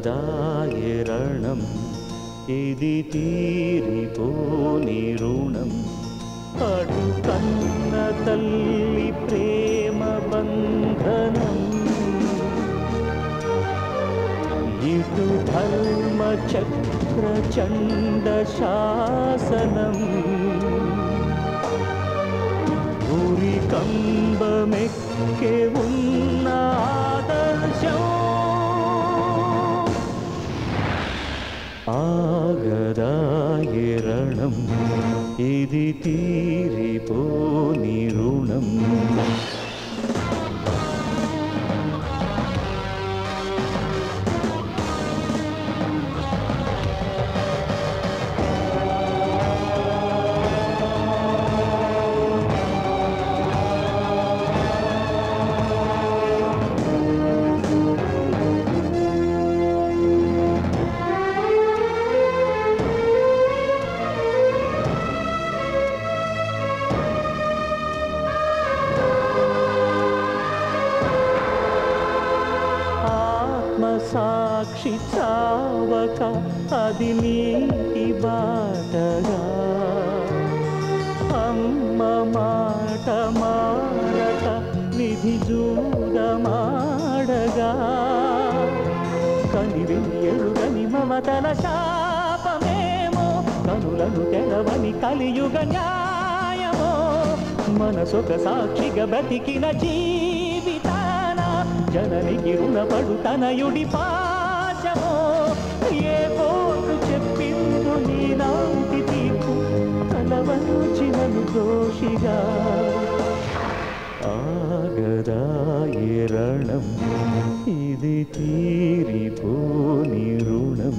ఆగదాయే రణం ఇది తీరిపోని రుణం అటు కన్న తల్లి ప్రేమ బంధనం ఇటు ధర్మ చక్ర చండ శాసనం ఊరి కంబమెక్కే ఉన్న ఆదర్శం ఆగదాయే రణం ఇది తీరిపోని రుణం ఆత్మసాక్షి చావక అది నీటి బాటగా అమ్మ మాట మారక విధి జూదమాడగా కనివి ఎరుగని మమతల శాపమేమో కనులను తెరవని కలియుగ న్యాయమో మనసొక సాక్షిగా బ్రతికిన జీవితాన జననికి రుణపడు తనయుడి పాశమో ఏ కోర్టు చెప్పిందు నీ నాటి తీర్పు తలవంచినను దోషిగా ఆగదాయే రణం ఇది తీరిపోని రుణం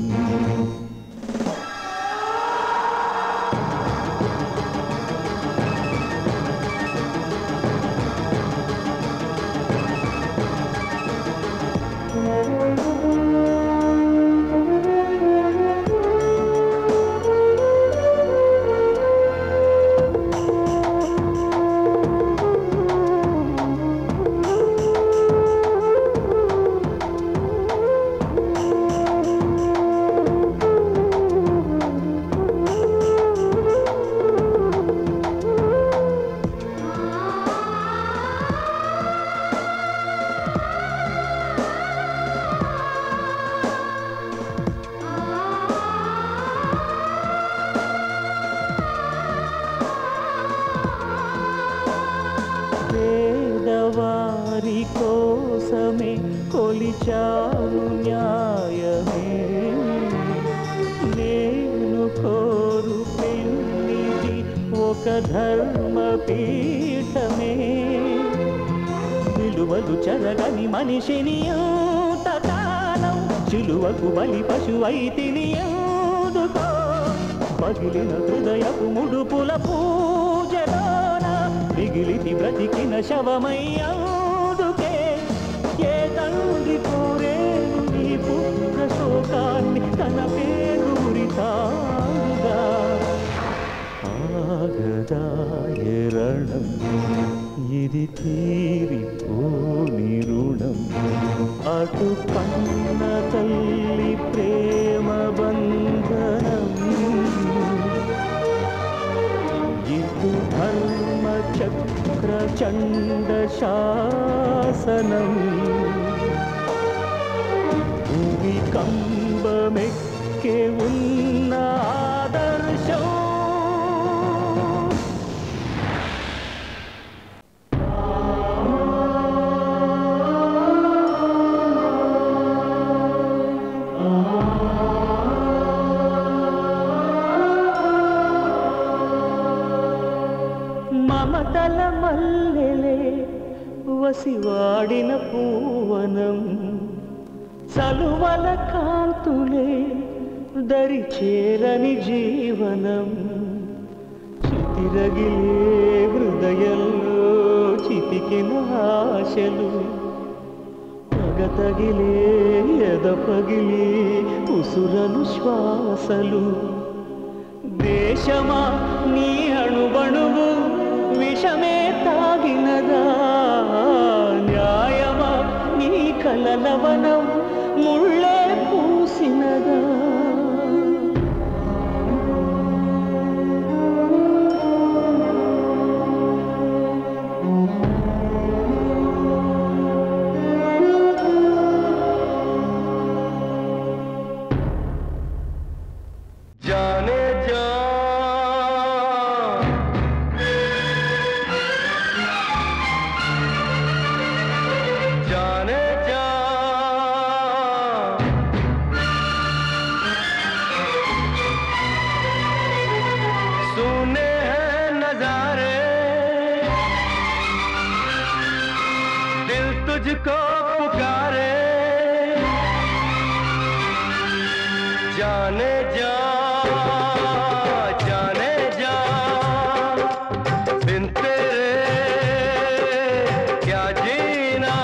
పేదవారి కోసమే కొలిచారు న్యాయమే నేను కోరు పెళ్ళిది ఒక ధర్మ పీఠమే విలువలు చెరగని మనిషిని కాలం చిలువకు బలి పశువైతిని ఎందుకో పగిలిన హృదయపు ముడుపుల పూజలోన మిగిలితి బ్రతికిన శవమయ్యాదుకే ఏ తండ్రి కోరేను నీ పుత్ర శోకాన్ని తన పేరు ఉరితాడుగా ఆగదాయ రణం ఇది తీరిపోని రుణం అటు కన్న తల్లి ప్రేమ బంధనం ఇటు ధర్మ చక్ర చండ శాసనం భూమి కంబమెక్కే ఉన్న ఆదర్శం మమతల మల్లెలే వసివాడిన పూవనం చలువల కాంతులే దరి చేరని జీవనం చితిరగిలే హృదయంలో చితికిన ఆశలు పగతగిలే ఎదపగిలి ఉసురను శ్వాసలు దేశమా నీ అణువణువు విషమే తాగినదా న్యాయమా నీ కలలవనం ముళ్ళే పూ తాగినదా जाने जा जाने जा सुने हैं नजारे दिल तुझको पुकारे जाने जा जाने जा बिन तेरे क्या जीना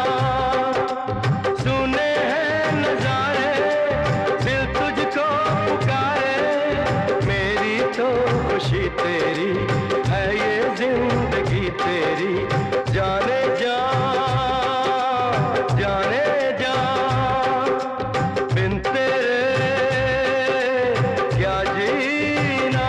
सुने हैं नजारे दिल तुझको पुकारे मेरी तो खुशी तेरी है ये जिंदगी तेरी जाने जा जाने जा बिन तेरे क्या जीना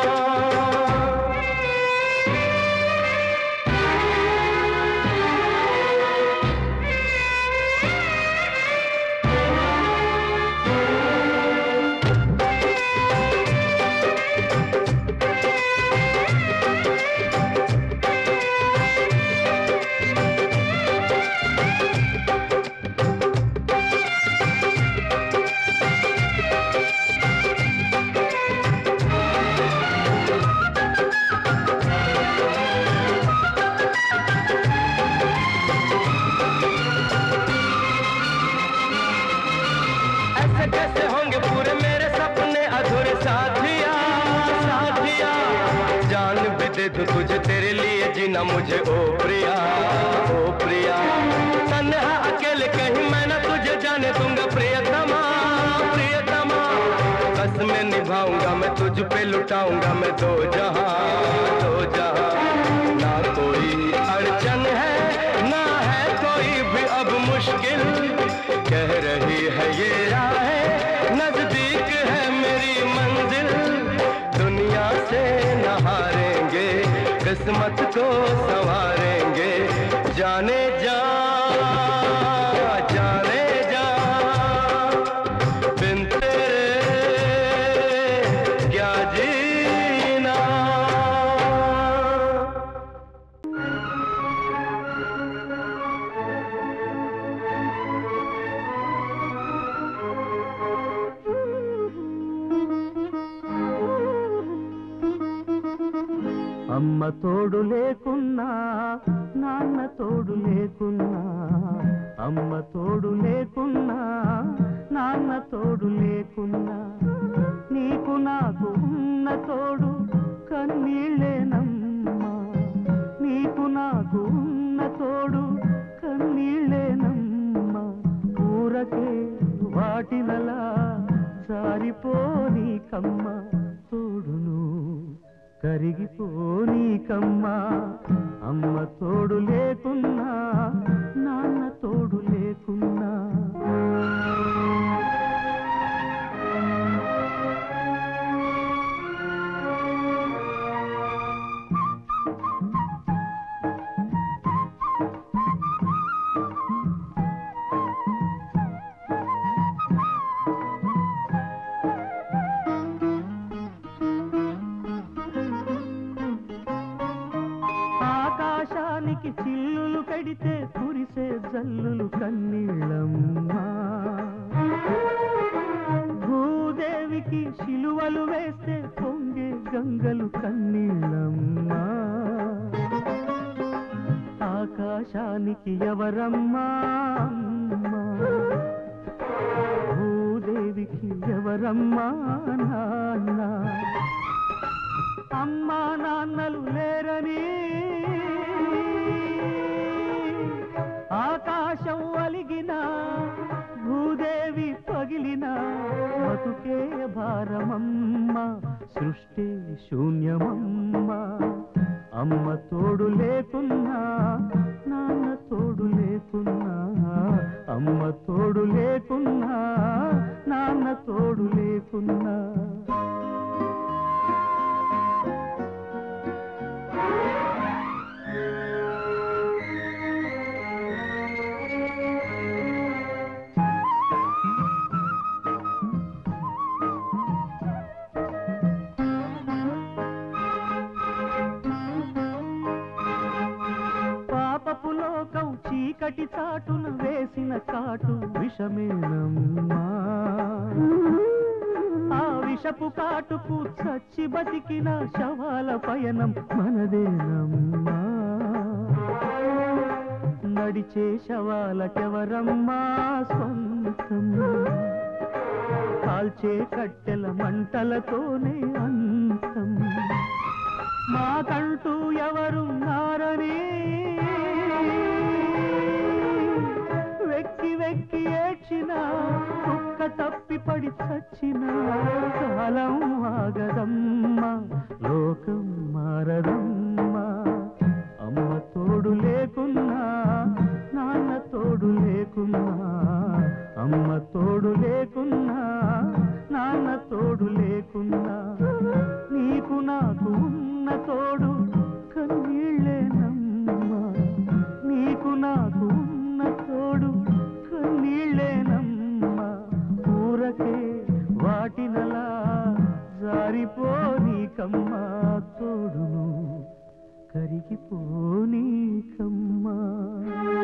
ऐसे कैसे होंगे पूरे मेरे सपने अधूरे साथिया साथिया जान भी दे दूं तुझे तेरे लिए जीना मुझे ओ प्रिया ओ प्रिया तन्हा अकेले कहीं मैं ना तुझे जाने दूंगा प्रियतमा प्रियतमा बस मैं निभाऊंगा मैं तुझ पे लुटाऊंगा मैं दो जहां दो जहां ना कोई अड़चन है ना है कोई भी अब मुश्किल कह रही है ये राहें नजदीक है मेरी मंजिल दुनिया से न हारेंगे किस्मत को संवारेंगे जाने जा जाने जा बिन तेरे क्या जीना అమ్మ తోడు లేకున్నా నాన్న తోడు లేకున్నా అమ్మ తోడు లేకున్నా నాన్న తోడు లేకున్నా నీకు నాకు ఉన్న తోడు కన్నీళ్ళేనమ్మా నీకు నాకు ఉన్న తోడు కన్నీళ్ళేనమ్మా ఊరకే వాటినలా జారిపోనీకమ్మ తోడును కరిగిపోనీకమ్మా అమ్మ తోడు లేకున్నా నాన్న తోడు లేకున్నా ఆకాశానికి చిల్లులు కడితే కురిసే జల్లులు కన్నీళ్ళమ్మా భూదేవికి శిలువలు వేస్తే పొంగే గంగలు కన్నీళ్ళమ్మా ఆకాశానికి ఎవరమ్మా అమ్మా? భూదేవికి ఎవరమ్మా నాన్న అమ్మా నాన్నలు లేరని ఆకాశం అలిగిన భూదేవి పగిలిన బతుకే భారమమ్మ సృష్టి శూన్యమమ్మ అమ్మ తోడు లేకున్నా నాన్న తోడు లేకున్నా అమ్మ తోడు లేకున్నా నాన్న తోడు లేకున్నా పాపపు లోకం చీకటి చాటున వేసిన కాటు విషమేనమ్మా ఆ విషపు కాటుకు చచ్చి బతికిన శవాల పయనం మనదేనమ్మా నడిచే శవాలకెవరమ్మా సొంతం కాల్చే కట్టెల మంటలతోనే అంతం మాకంటూ ఎవరున్నారని వెక్కి వెక్కి ఏడ్చిన కుక్క తప్పి పడి చచ్చిన కాలం ఆగదమ్మా లోకం మారదమ్మా అమ్మ తోడు లేకున్నా నాన్న తోడు లేకున్నా అమ్మ తోడు లేకున్నా నాన్న తోడు లేకున్నా నీకు నాకు ఉన్న తోడు కన్నీళ్ళేనమ్మా నీకు నాకు ఉన్న తోడు కన్నీళ్ళేనమ్మా ఊరకే వాటినలా జారిపోనీకమ్మా తోడును కరిగిపోనీకమ్మా